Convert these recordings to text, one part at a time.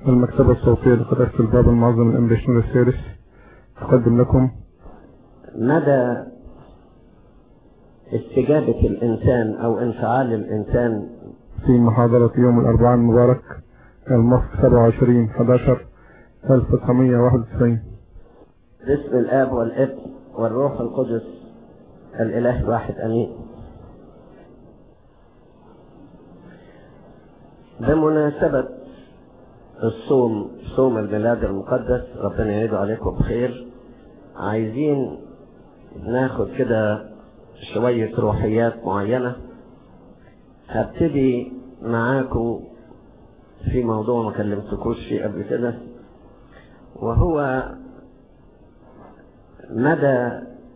المكتبة الصوتية لقداسة الباب المعظم الأمريكي الثالث تقدم لكم مدى استجابة الإنسان أو انفعال الإنسان في محاضرة يوم الأربعاء المبارك المصر 27 11 1991 باسم الآب والابن والروح القدس الإله الواحد أمين بمناسبة الصوم صوم الميلاد المقدس ربنا يعيده عليكم بخير عايزين ناخد كده شوية روحيات معينة هبتدي معاكم في موضوع ما كلمتكوش فيه قبل كده وهو مدى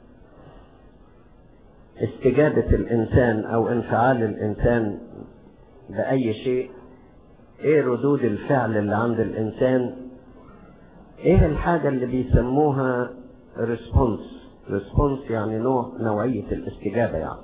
استجابة الإنسان أو انفعال الإنسان بأي شيء إيه ردود الفعل اللي عند الإنسان إيه الحاجة اللي بيسموها ريسبونس ريسبونس يعني نوع نوعية الاستجابة يعني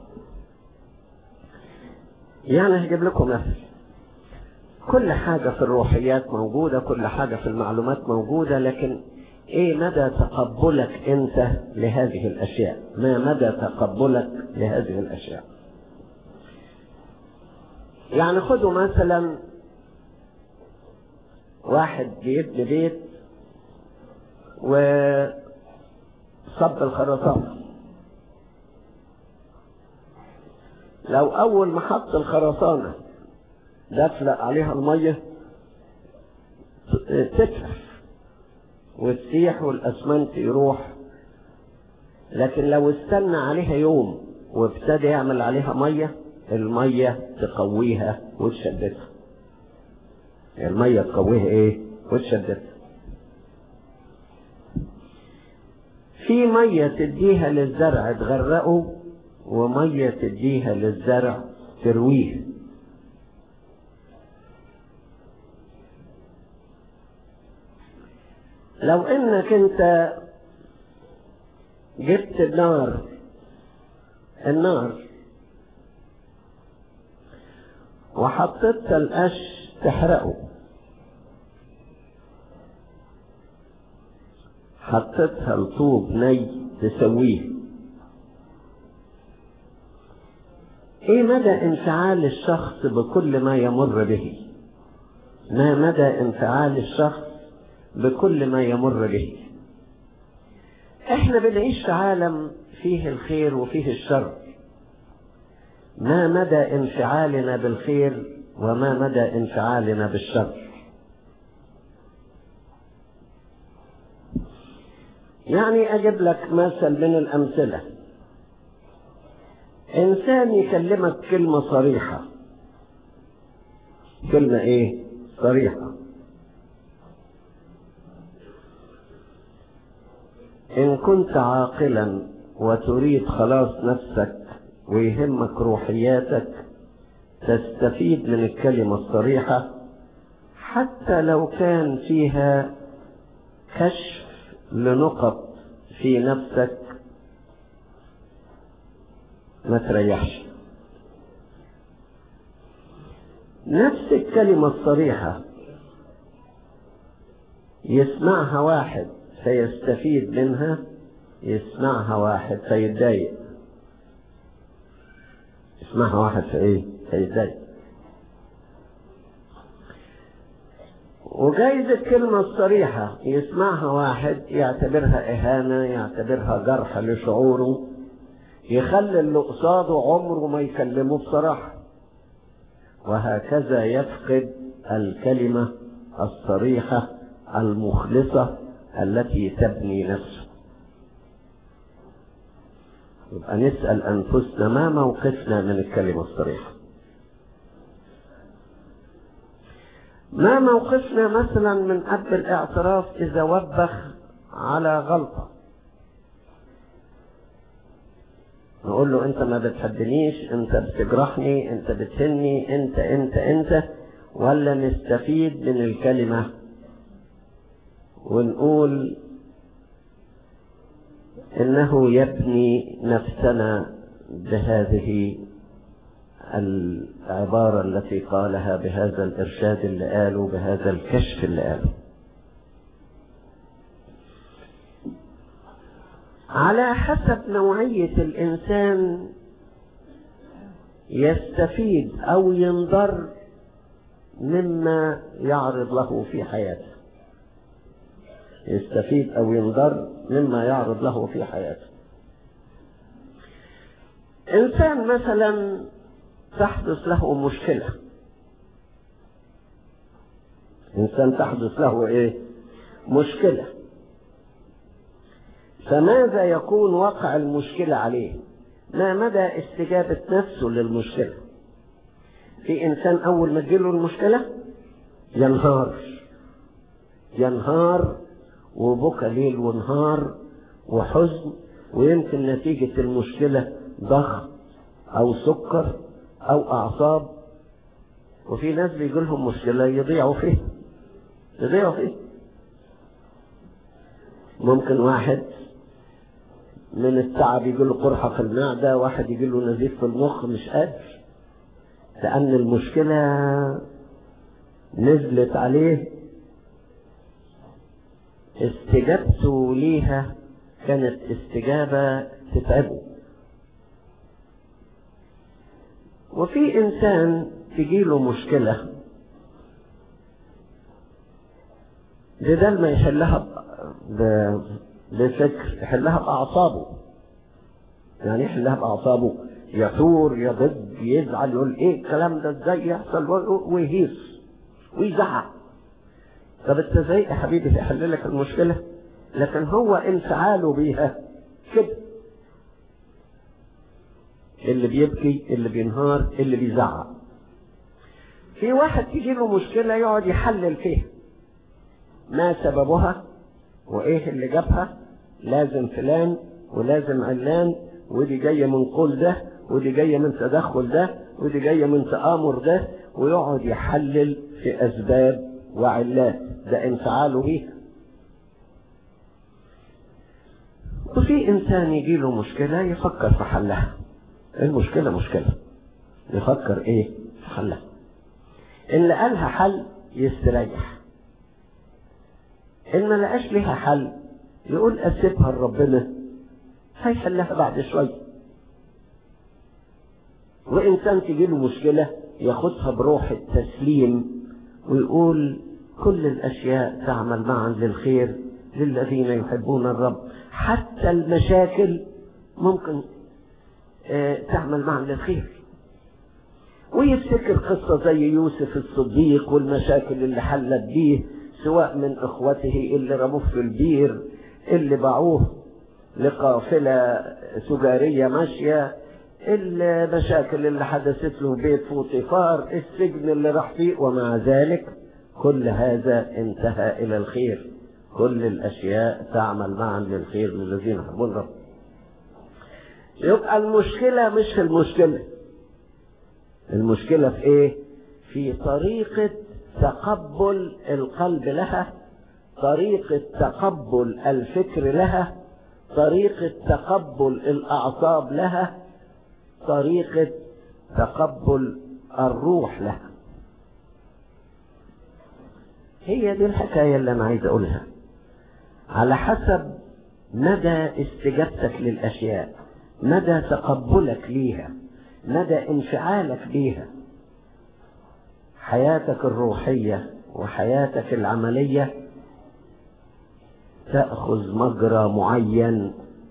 يعني هجيب لكم مثل كل حاجة في الروحيات موجودة كل حاجة في المعلومات موجودة لكن ايه مدى تقبلك انت لهذه الاشياء ما مدى تقبلك لهذه الاشياء يعني خدوا مثلا واحد بيبني بيت وصب الخرسانة لو اول ما حط الخرسانة دفلق عليها المية تتلف وتسيح والاسمنت يروح لكن لو استنى عليها يوم وابتدى يعمل عليها مية المية تقويها وتشددها المية تقويها ايه وتشددها في مية تديها للزرع تغرقه ومية تديها للزرع ترويه لو انك انت جبت النار النار وحطيتها القش تحرقه حطيتها الطوب ني تسويه ايه مدى انفعال الشخص بكل ما يمر به ما مدى انفعال الشخص بكل ما يمر به احنا بنعيش في عالم فيه الخير وفيه الشر ما مدى انفعالنا بالخير وما مدى انفعالنا بالشر يعني اجيب لك مثل من الامثله انسان يكلمك كلمه صريحه كلمه ايه صريحه إن كنت عاقلا وتريد خلاص نفسك ويهمك روحياتك تستفيد من الكلمة الصريحة حتى لو كان فيها كشف لنقط في نفسك ما تريحش نفس الكلمة الصريحة يسمعها واحد فيستفيد منها يسمعها واحد فيتضايق يسمعها واحد في ايه فيتضايق وجايز الكلمة الصريحة يسمعها واحد يعتبرها إهانة يعتبرها جرح لشعوره يخلي اللي قصاده عمره ما يكلمه بصراحة وهكذا يفقد الكلمة الصريحة المخلصة التي تبني نفسه يبقى نسأل أنفسنا ما موقفنا من الكلمة الصريحة ما موقفنا مثلا من أب الاعتراف إذا وبخ على غلطة نقول له أنت ما بتحبنيش أنت بتجرحني أنت بتهني أنت أنت أنت ولا نستفيد من الكلمة ونقول انه يبني نفسنا بهذه العبارة التي قالها بهذا الإرشاد اللي قاله بهذا الكشف اللي قاله على حسب نوعية الإنسان يستفيد أو ينضر مما يعرض له في حياته يستفيد أو ينضر مما يعرض له في حياته إنسان مثلا تحدث له مشكلة إنسان تحدث له إيه مشكلة فماذا يكون وقع المشكلة عليه ما مدى استجابة نفسه للمشكلة في إنسان أول ما تجيله المشكلة ينهار ينهار وبكى ليل ونهار وحزن ويمكن نتيجة المشكلة ضغط أو سكر أو أعصاب وفي ناس بيجي لهم مشكلة يضيعوا فيه يضيعوا فيه ممكن واحد من التعب يجي له قرحة في المعدة واحد يجي له نزيف في المخ مش قادر لأن المشكلة نزلت عليه استجابته ليها كانت استجابة تتعبه وفي إنسان تجيله مشكلة بدل ما يحلها بفكر يحلها بأعصابه يعني يحلها بأعصابه يثور يضج يزعل يقول ايه الكلام ده ازاي يحصل ويهيص ويزعق طب انت ازاي يا حبيبي تحل لك المشكلة لكن هو انفعاله بيها كده اللي بيبكي اللي بينهار اللي بيزعق في واحد تيجي له مشكلة يقعد يحلل فيها ما سببها وايه اللي جابها لازم فلان ولازم علان ودي جاية من قول ده ودي جاية من تدخل ده ودي جاية من تآمر ده ويقعد يحلل في أسباب وعلات ده انفعاله بيها وفي إنسان يجي له مشكلة يفكر في حلها المشكلة مشكلة يفكر إيه في حلها إن قالها حل يستريح إن ما لقاش ليها حل يقول أسيبها لربنا هيحلها بعد شوية وإنسان تجي له مشكلة ياخدها بروح التسليم ويقول كل الأشياء تعمل معا للخير للذين يحبون الرب حتى المشاكل ممكن تعمل معا للخير ويفتكر قصة زي يوسف الصديق والمشاكل اللي حلت بيه سواء من اخوته اللي رموه في البير اللي باعوه لقافلة تجارية ماشية المشاكل اللي حدثت له بيت فوطيفار السجن اللي راح فيه ومع ذلك كل هذا انتهى إلى الخير كل الأشياء تعمل معا للخير للذين يحبون الرب يبقى المشكلة مش في المشكلة المشكلة في ايه في طريقة تقبل القلب لها طريقة تقبل الفكر لها طريقة تقبل الأعصاب لها طريقة تقبل الروح لها هي دي الحكاية اللي أنا عايز أقولها على حسب مدى استجابتك للأشياء مدى تقبلك ليها مدى انفعالك بيها حياتك الروحية وحياتك العملية تأخذ مجرى معين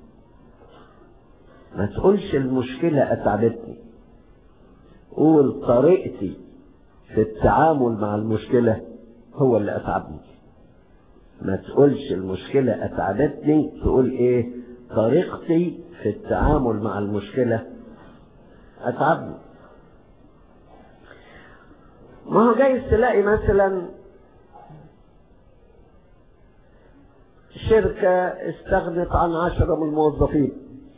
ما تقولش المشكلة أتعبتني قول طريقتي في التعامل مع المشكلة هو اللي أتعبني ما تقولش المشكلة أتعبتني تقول إيه طريقتي في التعامل مع المشكلة أتعبني ما هو جايز تلاقي مثلا شركة استغنت عن عشرة من الموظفين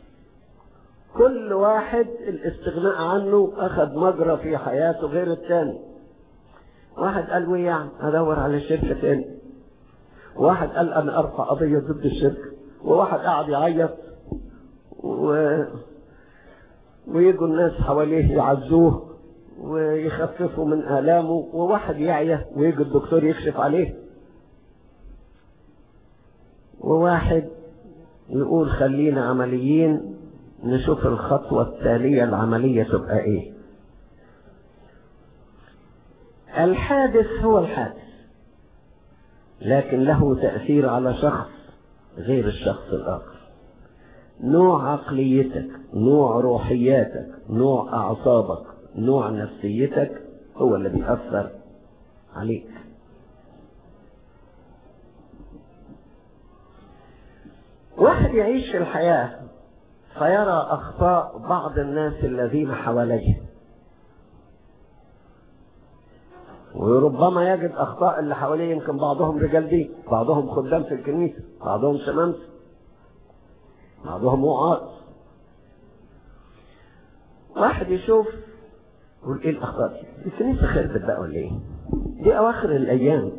كل واحد الاستغناء عنه أخذ مجرى في حياته غير الثاني واحد قال ويه يعني أدور على شركة تاني واحد قال أنا أرفع قضية ضد الشركة وواحد قاعد يعيط و... ويجوا الناس حواليه يعزوه ويخففوا من آلامه وواحد يعيا ويجي الدكتور يكشف عليه وواحد يقول خلينا عمليين نشوف الخطوة التالية العملية تبقى ايه الحادث هو الحادث لكن له تأثير على شخص غير الشخص الآخر نوع عقليتك نوع روحياتك نوع أعصابك نوع نفسيتك هو اللي بيأثر عليك واحد يعيش في الحياة فيرى أخطاء بعض الناس الذين حواليه وربما يجد أخطاء اللي حواليه يمكن بعضهم رجال دين بعضهم خدام في الكنيسة بعضهم شمامسة بعضهم وعاظ واحد يشوف يقول ايه الاخطاء دي الكنيسه خربت بقى ولا ايه دي اواخر الايام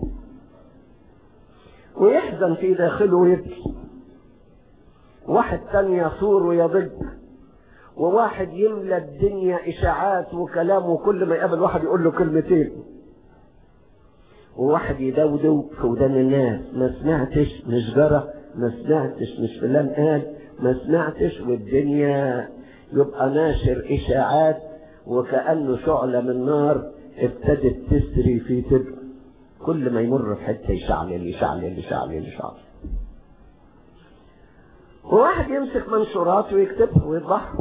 ويحزن في داخله ويبكي واحد تاني يثور ويضج وواحد يملى الدنيا اشاعات وكلام وكل ما يقابل واحد يقول له كلمتين وواحد يدودو في ودان الناس ما سمعتش مش جرى ما سمعتش مش فلان قال ما سمعتش والدنيا يبقى ناشر اشاعات وكأنه شعلة من نار ابتدت تسري في تبقى كل ما يمر في حتة يشعلل يشعلل يشعلل يشعلل وواحد يمسك منشورات ويكتبها ويطبعها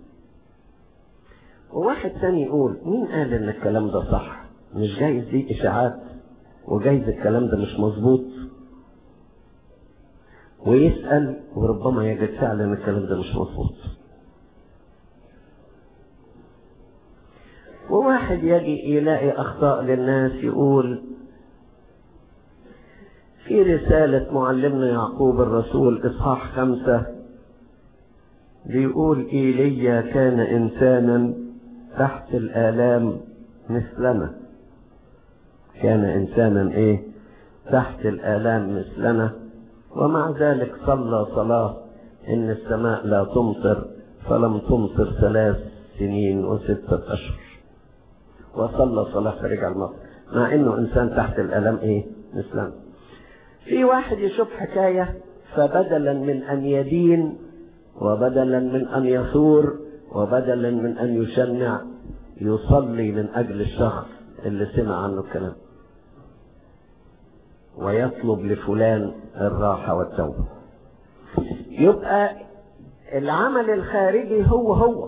وواحد تاني يقول مين قال ان الكلام ده صح مش جايز دي اشاعات وجايز الكلام ده مش مظبوط ويسأل وربما يجد فعلا الكلام ده مش مظبوط وواحد يجي يلاقي أخطاء للناس يقول في رسالة معلمنا يعقوب الرسول إصحاح خمسة بيقول إيليا كان إنسانا تحت الآلام مثلنا كان إنسانا إيه تحت الآلام مثلنا ومع ذلك صلى صلاة إن السماء لا تمطر فلم تمطر ثلاث سنين وستة أشهر وصلى صلاة فرجع المطر مع إنه إنسان تحت الألم إيه مثلنا في واحد يشوف حكاية فبدلا من أن يدين وبدلا من أن يثور وبدلا من أن يشنع يصلي من أجل الشخص اللي سمع عنه الكلام ويطلب لفلان الراحة والتوبة يبقى العمل الخارجي هو هو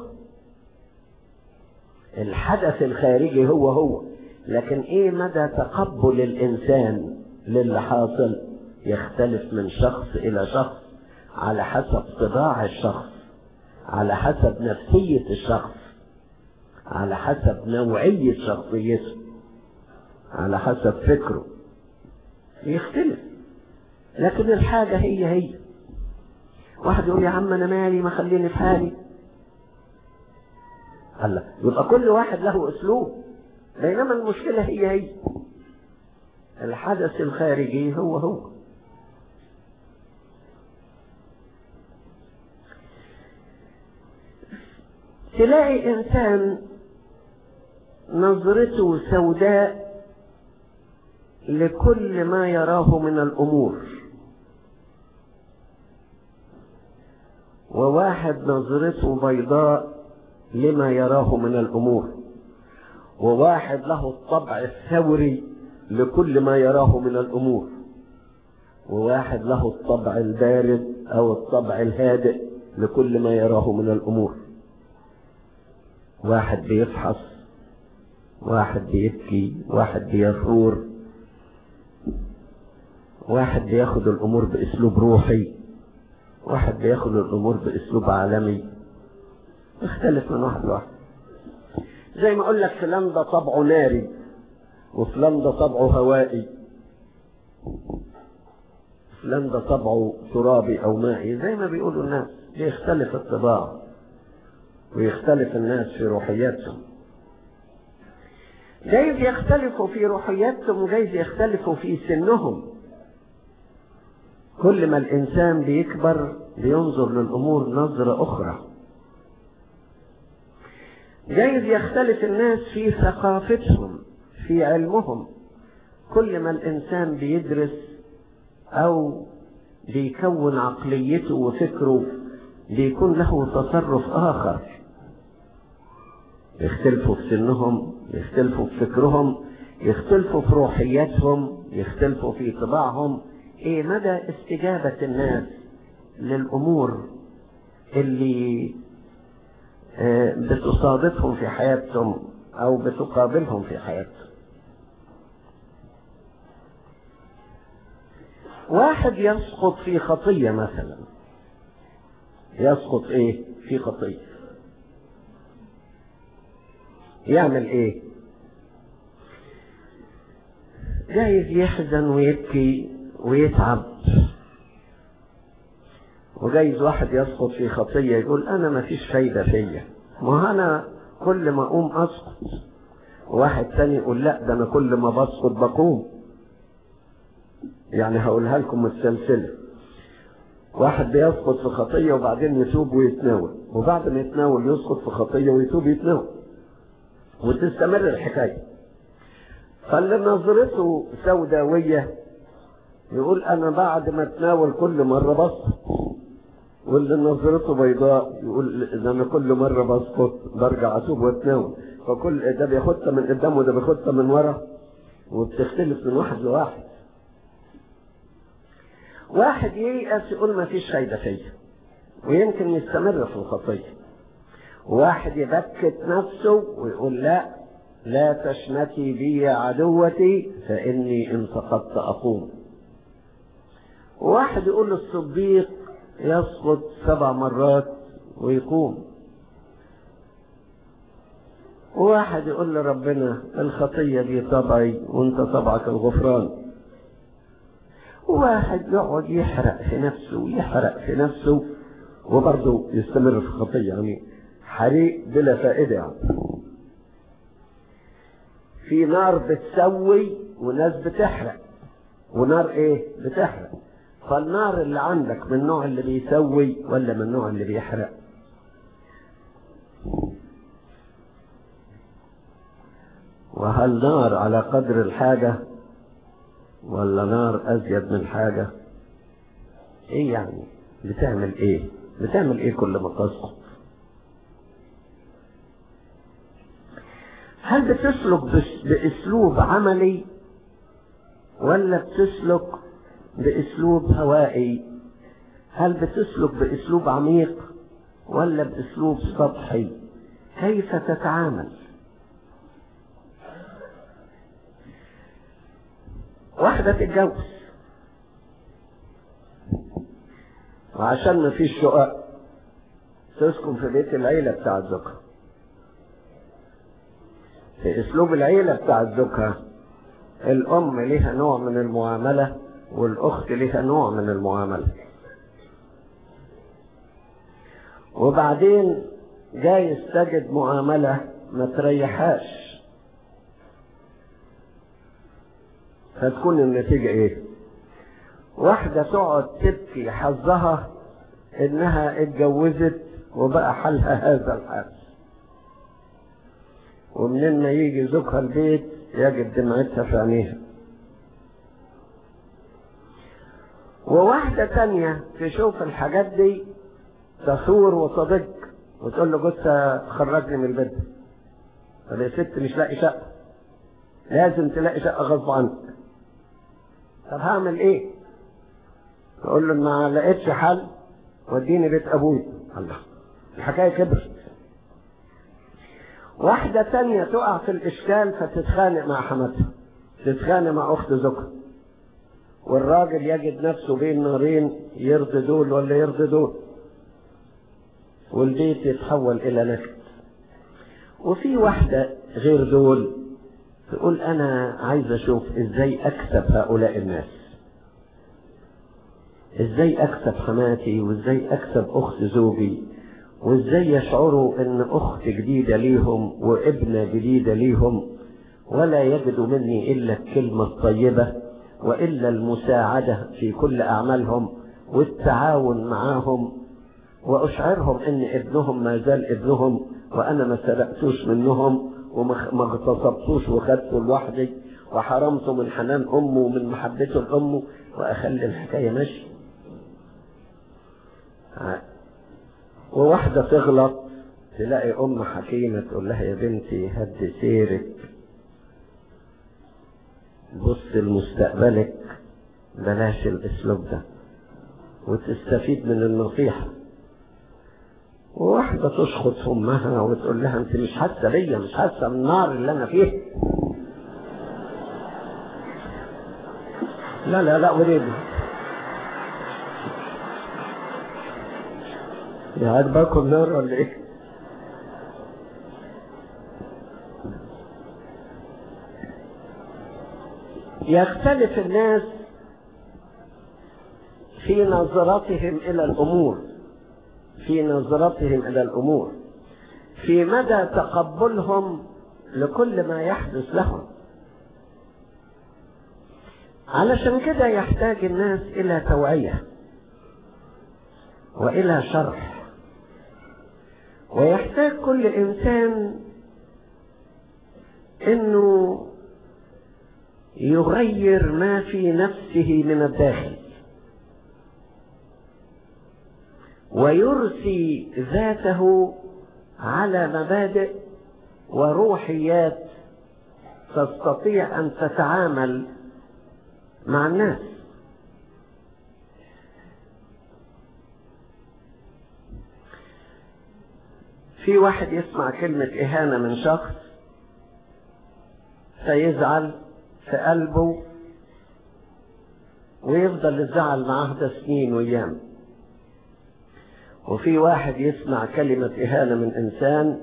الحدث الخارجي هو هو لكن ايه مدى تقبل الانسان للي حاصل يختلف من شخص الى شخص على حسب طباع الشخص على حسب نفسية الشخص على حسب نوعية شخصيته على حسب فكره يختلف لكن الحاجة هي هي واحد يقول يا عم انا مالي ما خليني في حالي الله يبقى كل واحد له اسلوب بينما المشكلة هي هي الحدث الخارجي هو هو تلاقي انسان نظرته سوداء لكل ما يراه من الامور وواحد نظرته بيضاء لما يراه من الامور وواحد له الطبع الثوري لكل ما يراه من الامور وواحد له الطبع البارد او الطبع الهادئ لكل ما يراه من الامور واحد بيفحص واحد بيبكي واحد بيثور واحد بياخد الامور باسلوب روحي واحد بياخد الامور باسلوب عالمي يختلف من واحد لواحد زي ما اقول لك فلان ده طبعه ناري وفلان ده طبعه هوائي فلان ده طبعه ترابي او مائي زي ما بيقولوا الناس بيختلف الطباع ويختلف الناس في روحياتهم جايز يختلفوا في روحياتهم وجايز يختلفوا في سنهم كل ما الإنسان بيكبر بينظر للأمور نظرة أخرى جايز يختلف الناس في ثقافتهم في علمهم كل ما الإنسان بيدرس أو بيكون عقليته وفكره بيكون له تصرف آخر يختلفوا في سنهم يختلفوا في فكرهم يختلفوا في روحياتهم يختلفوا في طباعهم ايه مدى استجابة الناس للأمور اللي آه، بتصادفهم في حياتهم أو بتقابلهم في حياتهم واحد يسقط في خطية مثلا يسقط ايه في خطية يعمل ايه جايز يحزن ويبكي ويتعب وجايز واحد يسقط في خطية يقول انا ما فيش فايدة فيا ما انا كل ما اقوم اسقط واحد تاني يقول لا ده انا كل ما بسقط بقوم يعني هقولها لكم السلسلة واحد بيسقط في خطية وبعدين يتوب ويتناول وبعد ما يتناول يسقط في خطية ويتوب يتناول وتستمر الحكاية فاللي نظرته سوداوية يقول أنا بعد ما اتناول كل مرة بسقط واللي نظرته بيضاء يقول إذا أنا كل مرة بسقط برجع أتوب واتناول فكل ده بياخدها من قدام وده بياخدها من ورا وبتختلف من واحد لواحد واحد ييأس يقول ما فيش فايدة فيا ويمكن يستمر في الخطية واحد يبكت نفسه ويقول لا لا تشمتي بي يا عدوتي فإني إن سقطت أقوم واحد يقول الصديق يسقط سبع مرات ويقوم وواحد يقول لربنا الخطية دي طبعي وانت طبعك الغفران واحد يقعد يحرق في نفسه ويحرق في نفسه وبرضه يستمر في الخطية يعني حريق بلا فائدة يعني. في نار بتسوي وناس بتحرق ونار ايه بتحرق فالنار اللي عندك من النوع اللي بيسوي ولا من النوع اللي بيحرق وهل نار على قدر الحاجة ولا نار أزيد من حاجة ايه يعني بتعمل ايه بتعمل ايه كل ما تسقط هل بتسلك بس- باسلوب عملي ولا بتسلك باسلوب هوائي هل بتسلك باسلوب عميق ولا باسلوب سطحي كيف تتعامل واحدة تتجوز وعشان ما فيش شقق تسكن في بيت العيلة بتاع زوجها في اسلوب العيلة بتاع زوجها الام ليها نوع من المعاملة والاخت ليها نوع من المعاملة وبعدين جايز تجد معاملة ما تريحهاش فتكون النتيجة ايه واحدة تقعد تبكي حظها انها اتجوزت وبقى حالها هذا الحال ومنين ما يجي زوجها البيت يجد دمعتها في عينيها وواحدة تانية تشوف الحاجات دي تثور وتضج وتقول له جوزها خرجني من البيت طب يا ست مش لاقي شقة لازم تلاقي شقة غصب عنك طب هعمل ايه تقول له ما لقيتش حل وديني بيت ابوي الله الحكايه كبرت واحدة تانية تقع في الإشكال فتتخانق مع حماتها تتخانق مع أخت زوجها والراجل يجد نفسه بين نارين يرضي دول ولا يرضي دول والبيت يتحول إلى نكد وفي واحدة غير دول تقول أنا عايز أشوف إزاي أكسب هؤلاء الناس إزاي أكسب حماتي وإزاي أكسب أخت زوجي وإزاي يشعروا إن أخت جديدة ليهم وابنة جديدة ليهم ولا يجدوا مني إلا الكلمة الطيبة وإلا المساعدة في كل أعمالهم والتعاون معهم وأشعرهم إن ابنهم ما زال ابنهم وانا ما سرقتوش منهم وما ما اغتصبتوش وخدته لوحدي وحرمته من حنان امه ومن محبته لامه واخلي الحكايه ماشيه وواحده تغلط تلاقي ام حكيمه تقول لها يا بنتي هدي سيرك بص لمستقبلك بلاش الاسلوب ده وتستفيد من النصيحه وواحدة تشخط في أمها وتقول لها أنت مش حاسة بيا مش حاسة بالنار اللي أنا فيها لا لا لا وريدي يا عجبكم النار ولا إيه؟ يختلف الناس في نظرتهم إلى الأمور في نظرتهم إلى الأمور في مدى تقبلهم لكل ما يحدث لهم علشان كده يحتاج الناس إلى توعية وإلى شرح ويحتاج كل إنسان إنه يغير ما في نفسه من الداخل ويرسي ذاته على مبادئ وروحيات تستطيع ان تتعامل مع الناس في واحد يسمع كلمة إهانة من شخص فيزعل في قلبه ويفضل الزعل معاه ده سنين وأيام وفي واحد يسمع كلمة إهانة من إنسان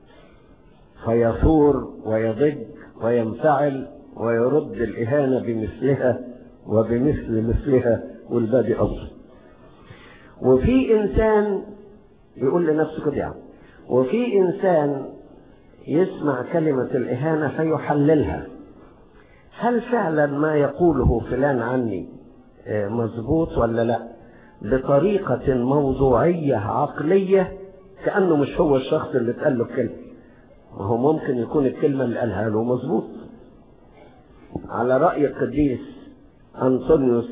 فيثور ويضج وينفعل ويرد الإهانة بمثلها وبمثل مثلها والبادي أفضل وفي إنسان يقول لنفسه كده يعني وفي إنسان يسمع كلمة الإهانة فيحللها هل فعلا ما يقوله فلان عني مظبوط ولا لا بطريقة موضوعية عقلية كأنه مش هو الشخص اللي اتقال له الكلمة ما هو ممكن يكون الكلمة اللي قالها له مظبوط على رأي القديس أنطونيوس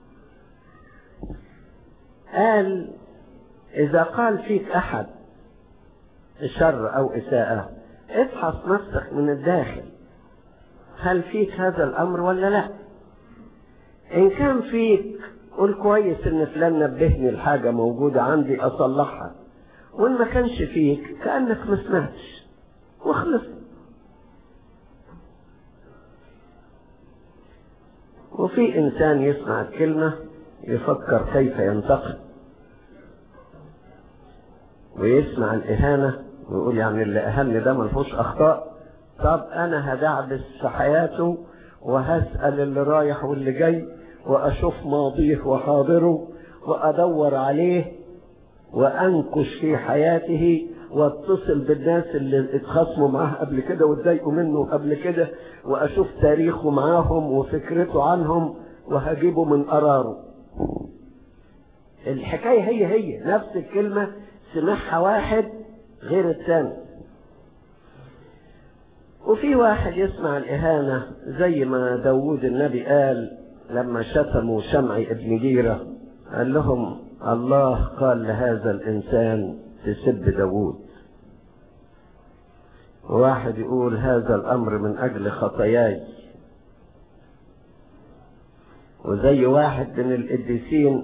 قال إذا قال فيك أحد شر أو إساءة افحص نفسك من الداخل هل فيك هذا الأمر ولا لا إن كان فيك قول كويس إن فلان نبهني الحاجة موجودة عندي أصلحها وإن ما كانش فيك كأنك ما سمعتش واخلص وفي إنسان يسمع الكلمة يفكر كيف ينتقم ويسمع الإهانة ويقول يعني اللي أهل ده ملفوش أخطاء طب أنا هدعبس في حياته وهسأل اللي رايح واللي جاي وأشوف ماضيه وحاضره وأدور عليه وأنكش في حياته واتصل بالناس اللي اتخاصموا معاه قبل كده واتضايقوا منه قبل كده واشوف تاريخه معاهم وفكرته عنهم وهجيبه من قراره الحكايه هي هي نفس الكلمه سمعها واحد غير الثاني وفي واحد يسمع الإهانة زي ما داود النبي قال لما شتموا شمعي ابن جيرة قال لهم الله قال لهذا الإنسان تسب داود واحد يقول هذا الأمر من أجل خطاياي وزي واحد من القديسين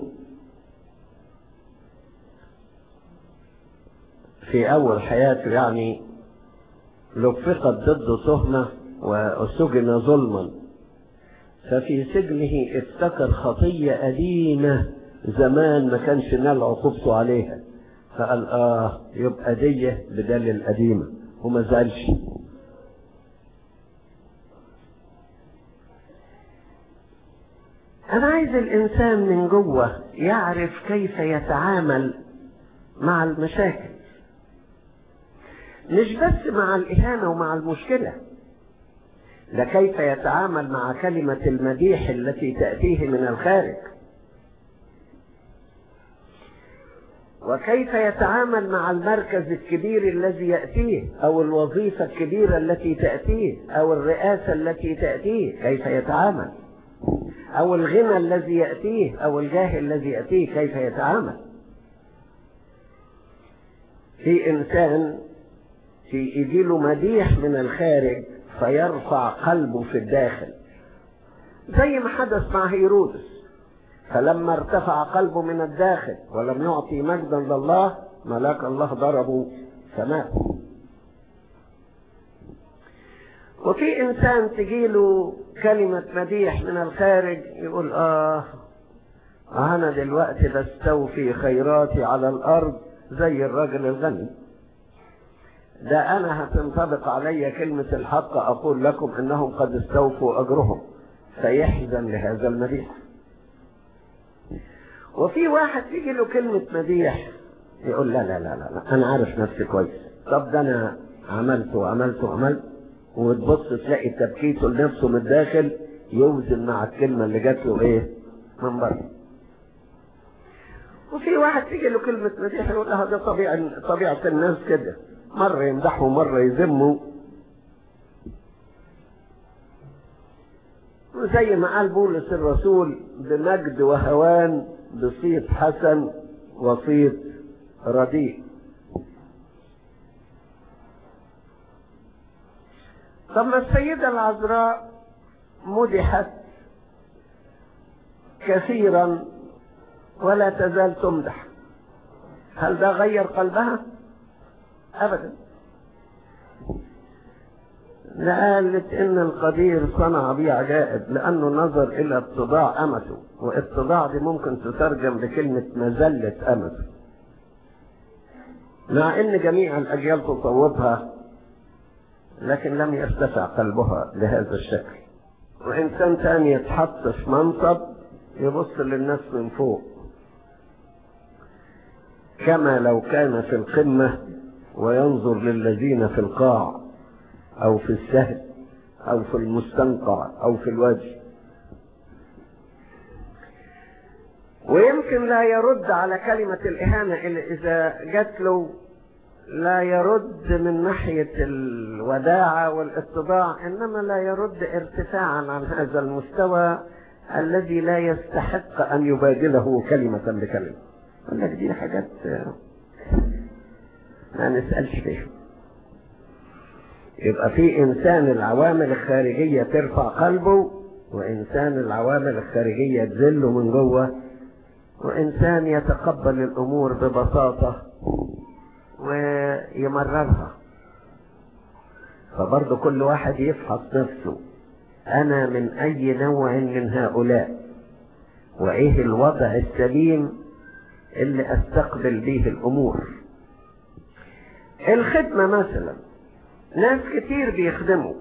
في أول حياته يعني لفقت ضده تهمة وسجن ظلما ففي سجنه افتكر خطية قديمة زمان ما كانش نال عقوبته عليها فقال اه يبقى دي بدل القديمة وما زعلش انا عايز الانسان من جوه يعرف كيف يتعامل مع المشاكل مش بس مع الاهانة ومع المشكلة ده كيف يتعامل مع كلمة المديح التي تأتيه من الخارج وكيف يتعامل مع المركز الكبير الذي يأتيه أو الوظيفة الكبيرة التي تأتيه أو الرئاسة التي تأتيه كيف يتعامل أو الغنى الذي يأتيه أو الجاه الذي يأتيه كيف يتعامل في إنسان في يجيله مديح من الخارج فيرفع قلبه في الداخل زي ما حدث مع هيرودس فلما ارتفع قلبه من الداخل ولم يعطي مجدا لله ملاك الله ضربه فمات وفي انسان تجيله كلمة مديح من الخارج يقول اه انا دلوقتي بستوفي خيراتي على الارض زي الرجل الغني ده انا هتنطبق علي كلمة الحق اقول لكم انهم قد استوفوا اجرهم فيحزن لهذا المديح وفي واحد تيجي له كلمة مديح يقول لا لا لا لا انا عارف نفسي كويس طب ده انا عملت وعملت وعملت وتبص تلاقي تبكيته لنفسه من الداخل يوزن مع الكلمة اللي جات له ايه من بره وفي واحد تيجي له كلمة مديح يقول لها ده طبيعة طبيعة الناس كده مرة يمدحوا مرة يذموا وزي ما قال بولس الرسول بمجد وهوان بصيت حسن وصيت رديء طب ما السيدة العذراء مدحت كثيرا ولا تزال تمدح هل ده غير قلبها ابدا لقالت ان القدير صنع بي عجائب لانه نظر الى اتضاع امته واتضاع دي ممكن تترجم بكلمة مزلة امته مع ان جميع الاجيال تصوتها لكن لم يرتفع قلبها لهذا الشكل وانسان تاني يتحط في منصب يبص للناس من فوق كما لو كان في القمة وينظر للذين في القاع او في السهل او في المستنقع او في الوجه ويمكن لا يرد على كلمة الإهانة إلا إذا جات له لا يرد من ناحية الوداعة والاتضاع إنما لا يرد ارتفاعا عن هذا المستوى الذي لا يستحق أن يبادله كلمة بكلمة يقول لك دي حاجات ما نسألش فيها يبقى في إنسان العوامل الخارجية ترفع قلبه وإنسان العوامل الخارجية تذله من جوه وإنسان يتقبل الأمور ببساطة ويمررها فبرضه كل واحد يفحص نفسه أنا من أي نوع من هؤلاء وإيه الوضع السليم اللي أستقبل به الأمور الخدمة مثلا ناس كتير بيخدموا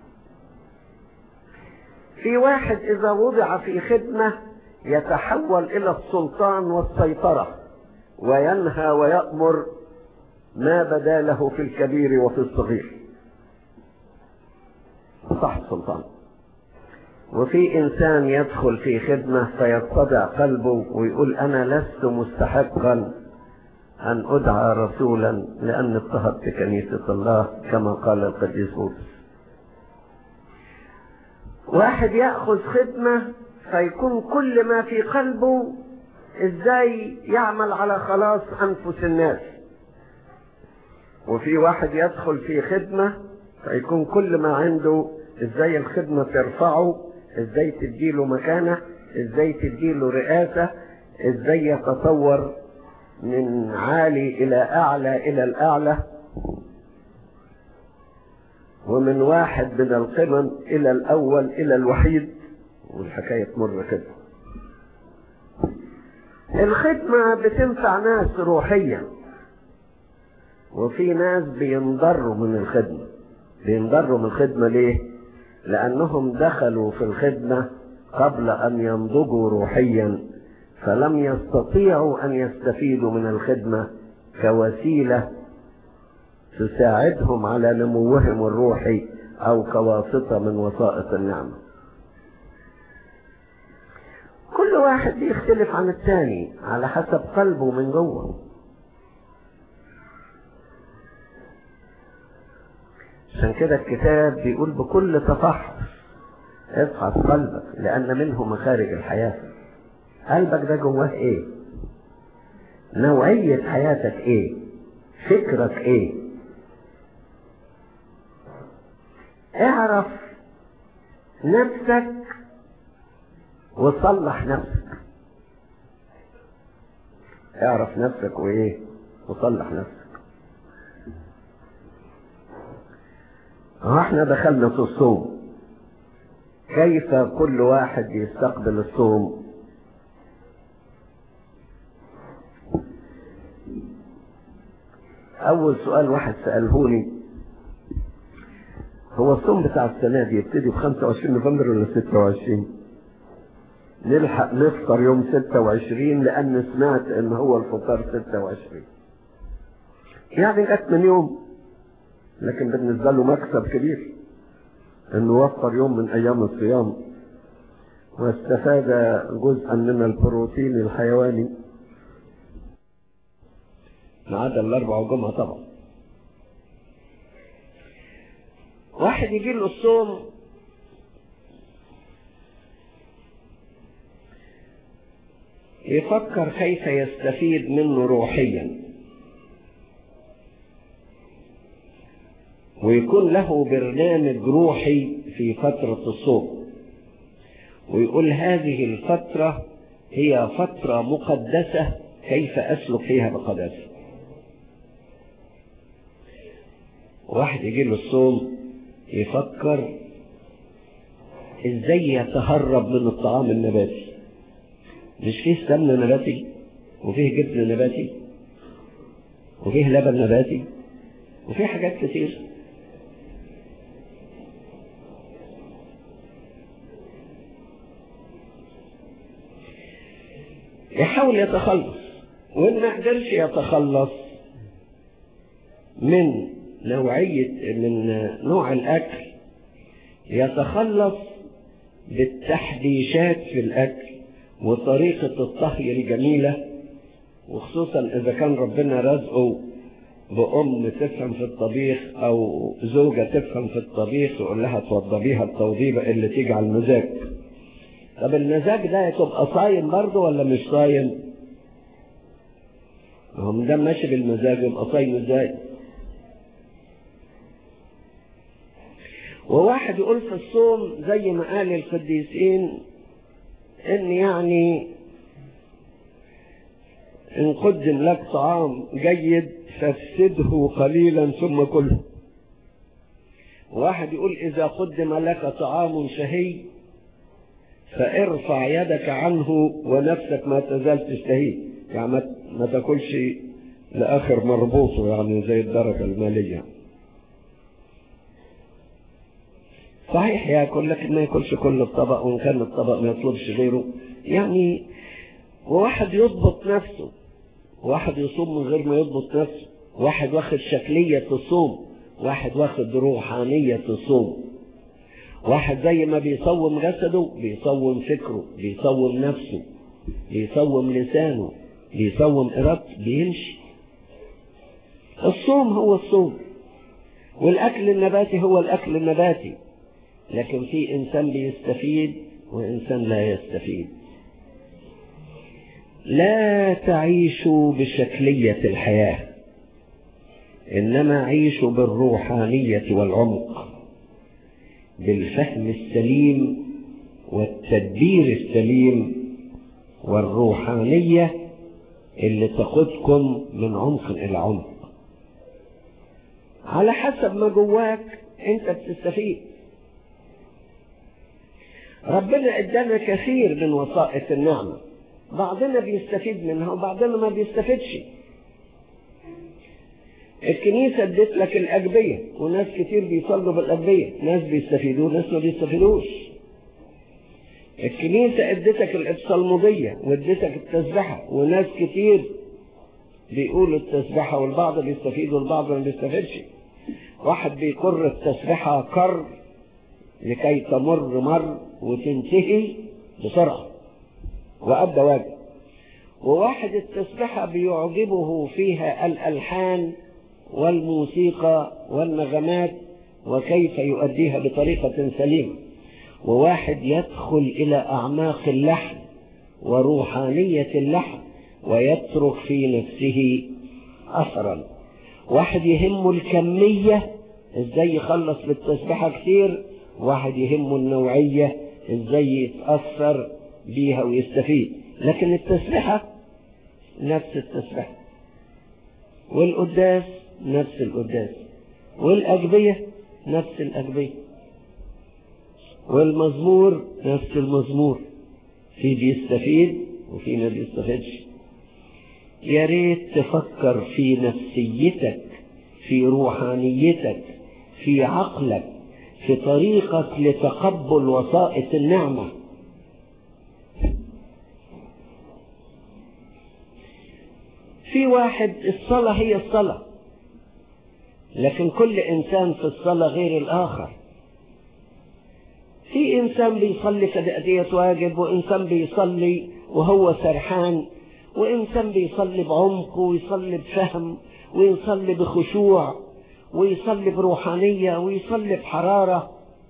في واحد إذا وضع في خدمة يتحول إلى السلطان والسيطرة وينهى ويأمر ما بدا له في الكبير وفي الصغير صح السلطان وفي إنسان يدخل في خدمة فيتضع قلبه ويقول أنا لست مستحقا أن أدعى رسولا لأن اضطهدت كنيسة الله كما قال القديس بولس واحد يأخذ خدمة فيكون كل ما في قلبه ازاي يعمل على خلاص أنفس الناس وفي واحد يدخل في خدمة فيكون كل ما عنده ازاي الخدمة ترفعه ازاي تديله مكانة ازاي تديله رئاسة ازاي يتطور من عالي الى اعلى الى الاعلى ومن واحد من القمم الى الاول الى الوحيد والحكاية تمر كده الخدمة بتنفع ناس روحيا وفي ناس بينضروا من الخدمة بينضروا من الخدمة ليه لانهم دخلوا في الخدمة قبل ان ينضجوا روحيا فلم يستطيعوا ان يستفيدوا من الخدمة كوسيلة تساعدهم على نموهم الروحي او كواسطة من وسائط النعمة كل واحد بيختلف عن الثاني على حسب قلبه من جوه عشان كده الكتاب بيقول بكل تفحص افحص قلبك لأن منه مخارج الحياة قلبك ده جواه ايه نوعية حياتك ايه فكرك ايه اعرف نفسك وصلح نفسك اعرف نفسك وايه وصلح نفسك اه احنا دخلنا في الصوم كيف كل واحد يستقبل الصوم اول سؤال واحد سألهوني هو الصوم بتاع السنة دي يبتدي ب 25 نوفمبر ولا 26 نلحق نفطر يوم 26 لان سمعت ان هو الفطار 26 يعني جت من يوم لكن بالنسبة له مكسب كبير انه وفر يوم من ايام الصيام واستفاد جزءا من البروتين الحيواني ما عدا الاربع وجمعة طبعا واحد يجي له الصوم يفكر كيف يستفيد منه روحيا ويكون له برنامج روحي في فترة الصوم ويقول هذه الفترة هي فترة مقدسة كيف أسلك فيها بقداسة واحد يجي له الصوم يفكر ازاي يتهرب من الطعام النباتي مش فيه سمنة نباتي وفيه جبن نباتي وفيه لبن نباتي وفيه حاجات كتير يحاول يتخلص وإن ما قدرش يتخلص من نوعية من نوع الأكل يتخلص بالتحديشات في الأكل وطريقة الطهي الجميلة وخصوصا إذا كان ربنا رزقه بأم تفهم في الطبيخ أو زوجة تفهم في الطبيخ يقول لها توضبيها التوضيبة اللي تيجي على المزاج طب المزاج ده تبقى صايم برضه ولا مش صايم؟ ما هو ده ماشي بالمزاج يبقى صايم ازاي؟ وواحد يقول في الصوم زي ما قال القديسين ان يعني ان قدم لك طعام جيد فافسده قليلا ثم كله واحد يقول اذا قدم لك طعام شهي فارفع يدك عنه ونفسك ما تزال تشتهيه يعني ما تاكلش لاخر مربوطه يعني زي الدرجه الماليه صحيح ياكل لكن ما ياكلش كل الطبق وان كان الطبق ما يطلبش غيره يعني وواحد يضبط نفسه واحد يصوم من غير ما يضبط نفسه واحد واخد شكلية الصوم واحد واخد روحانية الصوم واحد زي ما بيصوم جسده بيصوم فكره بيصوم نفسه بيصوم لسانه بيصوم إرادته بيمشي الصوم هو الصوم والأكل النباتي هو الأكل النباتي لكن في إنسان بيستفيد وإنسان لا يستفيد لا تعيشوا بشكلية الحياة إنما عيشوا بالروحانية والعمق بالفهم السليم والتدبير السليم والروحانية اللي تقودكم من عمق إلى عمق على حسب ما جواك انت بتستفيد ربنا ادانا كثير من وسائط النعمة بعضنا بيستفيد منها وبعضنا ما بيستفيدش الكنيسة ادت لك الأجبية وناس كتير بيصلوا بالأجبية ناس بيستفيدوا وناس ما بيستفيدوش الكنيسة ادتك الإبصالمودية وادتك التسبحة وناس كتير بيقولوا التسبحة والبعض بيستفيد والبعض ما بيستفيدش واحد بيقر التسبحة كر لكي تمر مر وتنتهي بسرعة وأدى واجب وواحد التسبحة بيعجبه فيها الألحان والموسيقى والنغمات وكيف يؤديها بطريقة سليمة وواحد يدخل إلى أعماق اللحن وروحانية اللحن ويترك في نفسه أثرا واحد يهمه الكمية ازاي يخلص بالتسبيحة كتير واحد يهمه النوعية ازاي يتأثر بيها ويستفيد لكن التسبيحة نفس التسبيحة والقداس نفس القداس والأجبية نفس الأجبية والمزمور نفس المزمور في بيستفيد وفي ما بيستفيدش يا ريت تفكر في نفسيتك في روحانيتك في عقلك في طريقك لتقبل وسائط النعمة في واحد الصلاة هي الصلاة لكن كل إنسان في الصلاة غير الآخر في إنسان بيصلي كتأدية واجب وإنسان بيصلي وهو سرحان وإنسان بيصلي بعمق ويصلي بفهم ويصلي بخشوع ويصلي بروحانية ويصلي بحرارة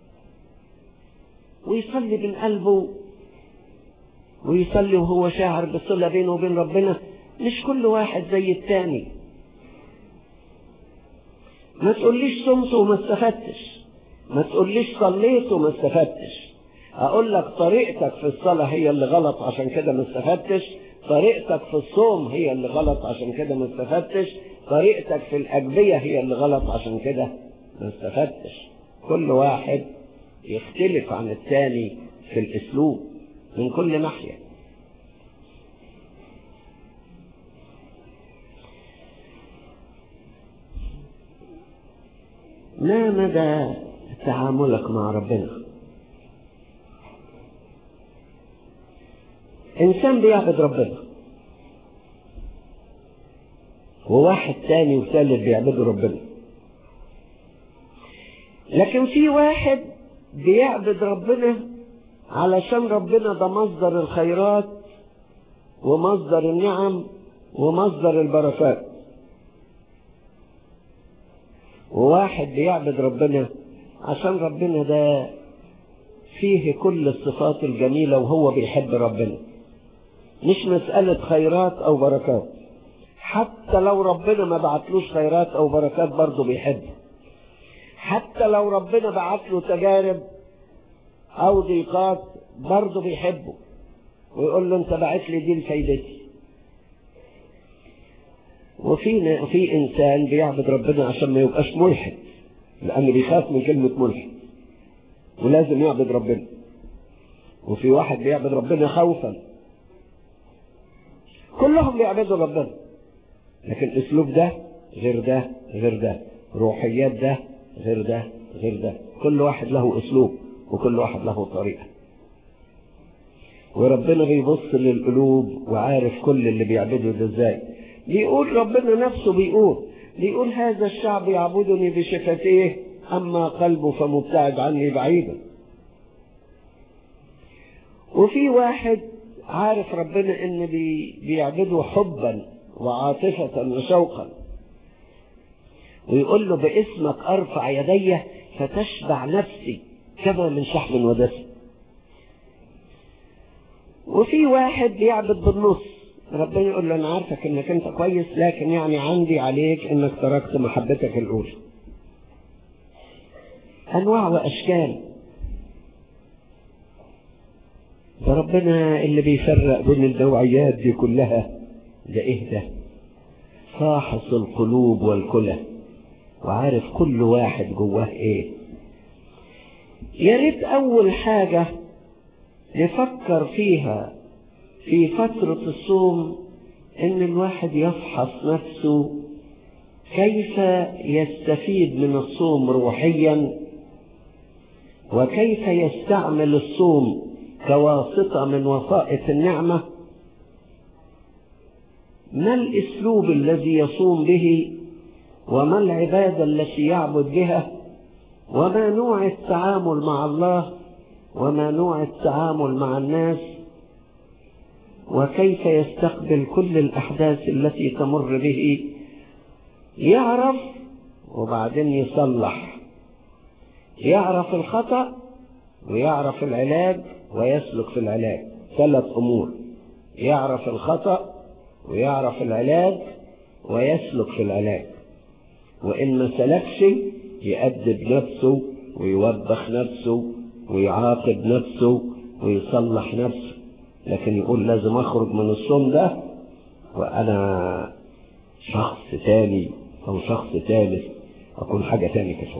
ويصلي من قلبه ويصلي وهو شاعر بالصلة بينه وبين ربنا مش كل واحد زي التاني ما تقوليش صمت وما استفدتش ما تقوليش صليت وما استفدتش اقول لك طريقتك في الصلاة هي اللي غلط عشان كده ما استفدتش طريقتك في الصوم هي اللي غلط عشان كده ما استفدتش طريقتك في الأجبية هي اللي غلط عشان كده ما استفدتش كل واحد يختلف عن الثاني في الأسلوب من كل ناحية ما مدى تعاملك مع ربنا إنسان بيعبد ربنا وواحد تاني وثالث بيعبدوا ربنا لكن في واحد بيعبد ربنا علشان ربنا ده مصدر الخيرات ومصدر النعم ومصدر البركات وواحد بيعبد ربنا عشان ربنا ده فيه كل الصفات الجميلة وهو بيحب ربنا مش مسألة خيرات أو بركات حتى لو ربنا ما بعتلوش خيرات أو بركات برضه بيحبه حتى لو ربنا بعت له تجارب أو ضيقات برضه بيحبه ويقول له أنت بعت لي دي لفايدتي وفي في إنسان بيعبد ربنا عشان ما يبقاش ملحد لأنه بيخاف من كلمة ملحد ولازم يعبد ربنا وفي واحد بيعبد ربنا خوفا كلهم بيعبدوا ربنا لكن اسلوب ده غير ده غير ده روحيات ده غير ده غير ده كل واحد له اسلوب وكل واحد له طريقه وربنا بيبص للقلوب وعارف كل اللي بيعبده ده ازاي بيقول ربنا نفسه بيقول بيقول هذا الشعب يعبدني بشفتيه اما قلبه فمبتعد عني بعيدا وفي واحد عارف ربنا ان بي بيعبده حبا وعاطفة وشوقا ويقول له باسمك ارفع يدي فتشبع نفسي كما من شحم ودسم وفي واحد بيعبد بالنص ربنا يقول له انا عارفك انك انت كويس لكن يعني عندي عليك انك تركت محبتك الاولى انواع واشكال ده ربنا اللي بيفرق بين النوعيات دي كلها ده ايه ده فاحص القلوب والكلى وعارف كل واحد جواه ايه يا ريت اول حاجة نفكر فيها في فترة الصوم ان الواحد يفحص نفسه كيف يستفيد من الصوم روحيا وكيف يستعمل الصوم كواسطة من وسائط النعمة ما الاسلوب الذي يصوم به وما العبادة التي يعبد بها وما نوع التعامل مع الله وما نوع التعامل مع الناس وكيف يستقبل كل الأحداث التي تمر به يعرف وبعدين يصلح يعرف الخطأ ويعرف العلاج ويسلك في العلاج ثلاث أمور يعرف الخطأ ويعرف العلاج ويسلك في العلاج وإن ما سلكش يأدب نفسه ويوبخ نفسه ويعاقب نفسه ويصلح نفسه لكن يقول لازم أخرج من الصوم ده وأنا شخص تاني أو شخص ثالث أكون حاجة تاني كصوم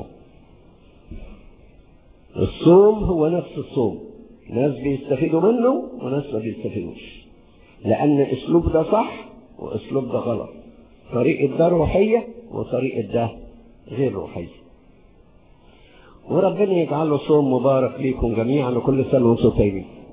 الصوم هو نفس الصوم ناس بيستفيدوا منه وناس ما بيستفيدوش لأن أسلوب ده صح وأسلوب ده غلط طريقة ده روحية وطريقة ده غير روحية وربنا يجعله صوم مبارك ليكم جميعا وكل سنة وانتم طيبين